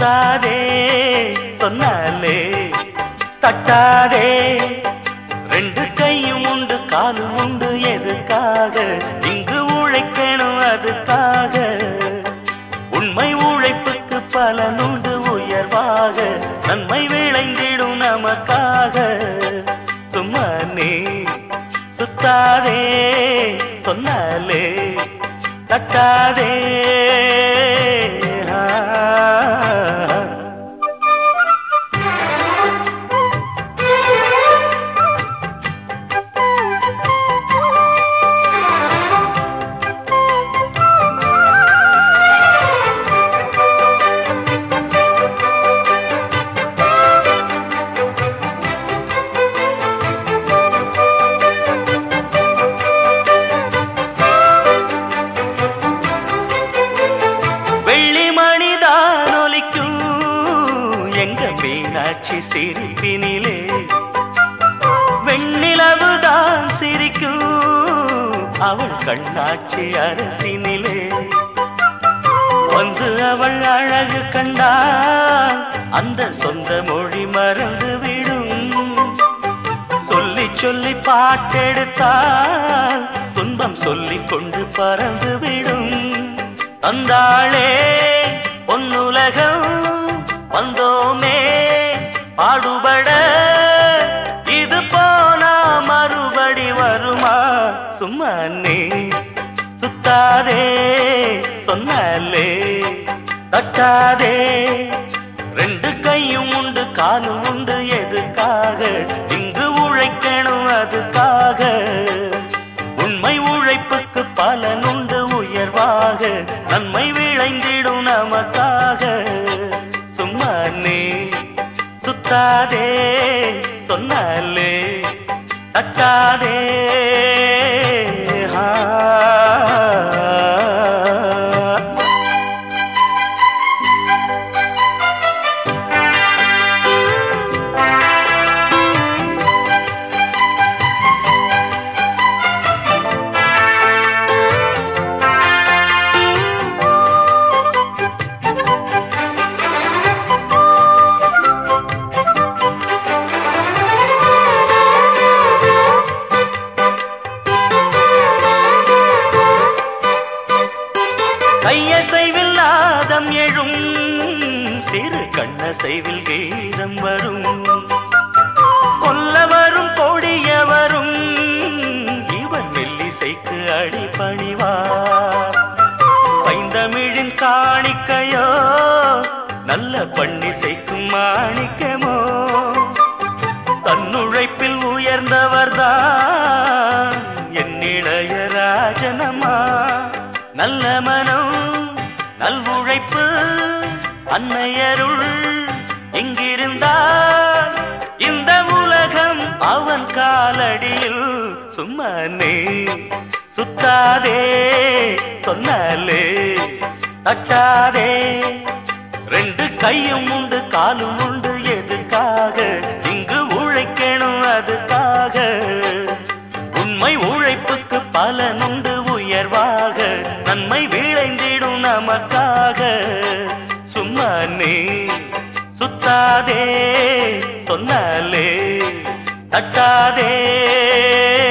சுத்தாதே சொன்னாலே தட்டாதே ரெண்டு கையும் உண்டு காலும் உண்டு எதுக்காக இங்கு உழைக்கணும் அதுக்காக உண்மை உழைப்புக்கு பலனுண்டு உயர்வாக நன்மை விளைந்திடும் நமக்காக சும்மா நீ சுத்தாதே சொன்னாலே தட்டாதே ஆ. வெள்ளி மணிதான் ஒலிக்கும் எங்க மீனாட்சி சிரிப்பினிலே வெண்ணிலவுதான் சிரிக்கும் அவள் கண்ணாட்சி அரசினிலே வந்து அவள் அழகு கண்டால் அந்த சொந்த மொழி மறந்து விடும் சொல்லி சொல்லி பாட்டெடுத்தால் துன்பம் சொல்லிக் கொண்டு பறந்து விடும் தந்தாளே பொன்னுலகம் வந்தோமே பாடுபட இது போனா மறுபடி வருமா சும்மா நீ சுத்தாதே சொன்னாலே தட்டாதே ரெண்டு கையும் உண்டு காலும் உண்டு எதுக்காக இங்கு உழைக்கணும் அதுக்காக உண்மை உழைப்புக்கு பலனுண்டு உயர்வாக நன்மை விளைந்திடும் நமக்காக சும்மா நீ சுத்தாதே சொன்னாலே தட்டாதே ஆ. கையசைவில் நாதம் எழும் சிறு கண்ணசைவில் கீதம் வரும் கொல்ல வரும் கொடிய வரும் இவன் மெல்லிசைக்கு அடிபணிவார் பைந்தமிழின் காணிக்கையோ நல்ல பண்ணிசைக்கும் மாணிக்கமோ தன்னுழைப்பில் உயர்ந்தவர்தான் என் இளைய ராஜனம்மா நல்ல மனம் நல்வுழைப்பு அன்னையருள் எங்கிருந்தால் இந்த உலகம் அவன் காலடியில் சும்மா நீ சுத்தாதே சொன்னாலே தட்டாதே ரெண்டு கையும் உண்டு காலும் உண்டு எதுக்காக இங்கு உழைக்கணும் அதுக்காக உண்மை உழைப்புக்கு பலனுண்டு உயர்வாக நன்மை விளைந்திடும் நமக்காக சும்மா நீ சுத்தாதே சொன்னாலே தட்டாதே